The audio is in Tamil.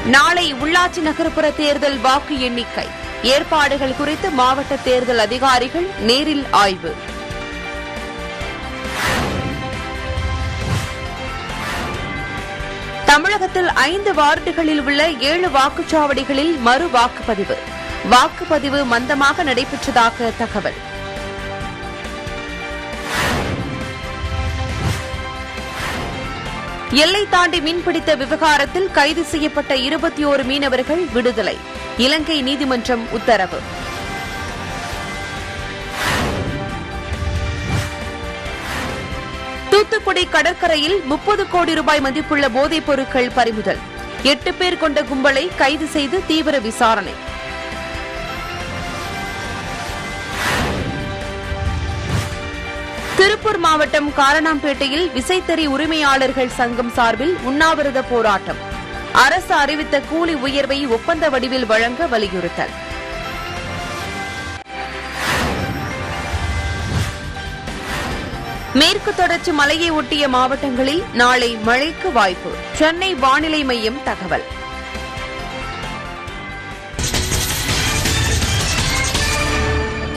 நாளை உள்ளாட்சி நகர்ப்புற தேர்தல் வாக்கு எண்ணிக்கை ஏற்பாடுகள் குறித்து மாவட்ட தேர்தல் அதிகாரிகள் நேரில் ஆய்வு தமிழகத்தில் ஐந்து வார்டுகளில் உள்ள ஏழு வாக்குச்சாவடிகளில் மறு வாக்குப்பதிவு வாக்குப்பதிவு மந்தமாக நடைபெற்றதாக தகவல் எல்லை தாண்டி மீன்பிடித்த விவகாரத்தில் கைது செய்யப்பட்ட இருபத்தி ஓரு மீனவர்கள் விடுதலை இலங்கை நீதிமன்றம் உத்தரவு தூத்துக்குடி கடற்கரையில் முப்பது கோடி ரூபாய் மதிப்புள்ள போதைப் பொருட்கள் பறிமுதல் எட்டு பேர் கொண்ட கும்பலை கைது செய்து தீவிர விசாரணை திருப்பூர் மாவட்டம் காரணாம்பேட்டையில் விசைத்தறி உரிமையாளர்கள் சங்கம் சார்பில் உண்ணாவிரத போராட்டம் அரசு அறிவித்த கூலி உயர்வை ஒப்பந்த வடிவில் வழங்க வலியுறுத்தல் மேற்கு தொடர்ச்சி மலையை ஒட்டிய மாவட்டங்களில் நாளை மழைக்கு வாய்ப்பு சென்னை வானிலை மையம் தகவல்